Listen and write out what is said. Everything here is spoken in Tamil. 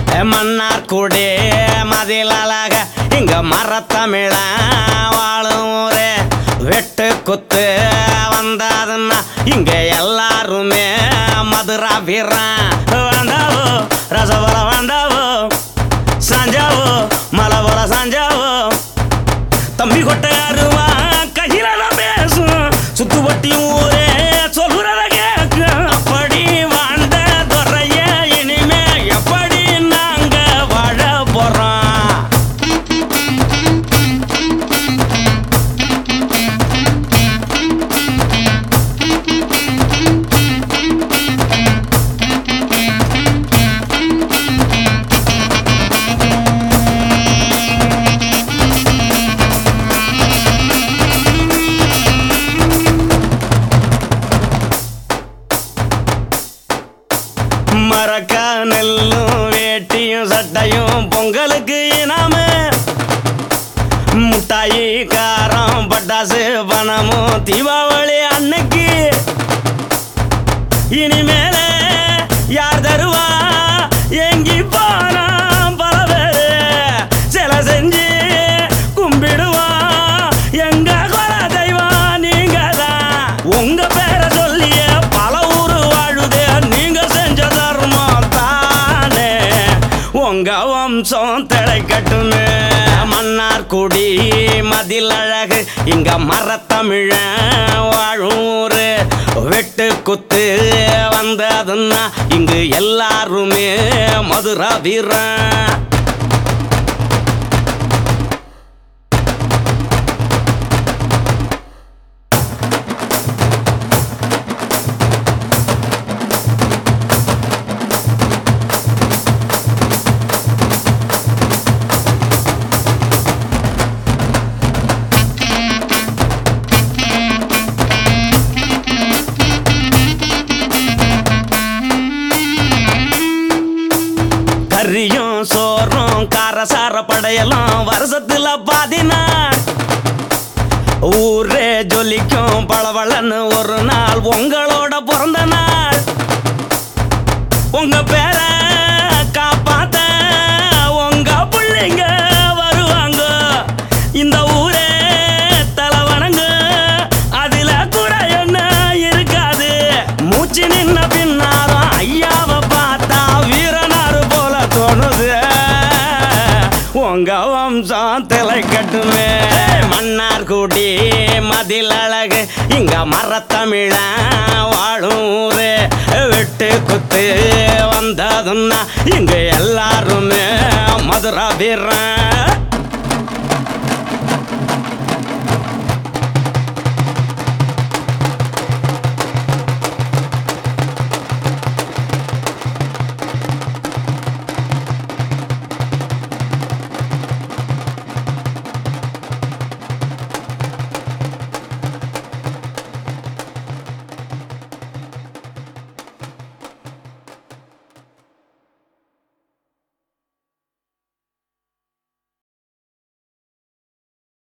மன்னார் கூடே மதில் அழக இங்க மரத்தமிழ வாழும் ஊரே வெட்டு குத்து வந்தாதுன்னா இங்க எல்லாருமே மதுரா வீரன் வந்தாவோ ரசபல வந்தாவோ சாஞ்சாவோ மலபல சாஞ்சாவோ தம்பி கொட்டையாருவா கையில நான் பேசும் சுத்து வட்டி ஊரே சொல்லுறத கேட்கும் அப்படி வாழ்ந்த துறைய இனிமே எப்படி நாங்க வாழ போறோம் மரக்கா நெல்லும் வேட்டியும் சட்டையும் பொங்கலுக்கு இனாமு முட்டாயி காரம் பட்டாசு பணமும் தீபாவளி அன்னைக்கு இனிமேல யார் தருவா எங்கி போனா பல பேரு சில செஞ்சு கும்பிடுவா எங்க குல தெய்வம் நீங்க தான் உங்க பேரை சொல்லிய பல ஊரு வாழுதே நீங்க செஞ்ச தர்மம் தானே உங்க வம்சம் திளைக்கட்டுமே மன்னார் குடி மதில் அழகு இங்க மரத்தமிழ வாழூரு வெட்டு குத்து வந்ததுன்னா இங்கு எல்லாருமே மதுரா வீரன் கறியும் சோறும் காரசார படையெல்லாம் வருஷத்துல பாதினா ஊரே ஜொலிக்கும் பளபளன்னு ஒரு நாள் உங்களோட பிறந்த நாள் உங்க பேரை காப்பாத்த உங்க பிள்ளைங்க வருவாங்க இந்த ஊரே தலைவணங்க அதுல கூட என்ன இருக்காது மூச்சு நின்ன பின்னாலும் ஐயாவை பார்த்தா வீரனாரு போல தோணுது உங்க வம்சம் தலை கட்டுமே மன்னார் கூடி மதில் அழகு இங்க மரத்தமிழ வாழும் ஊரு வெட்டு குத்து வந்ததுன்னா இங்க எல்லாருமே மதுரா வீரன்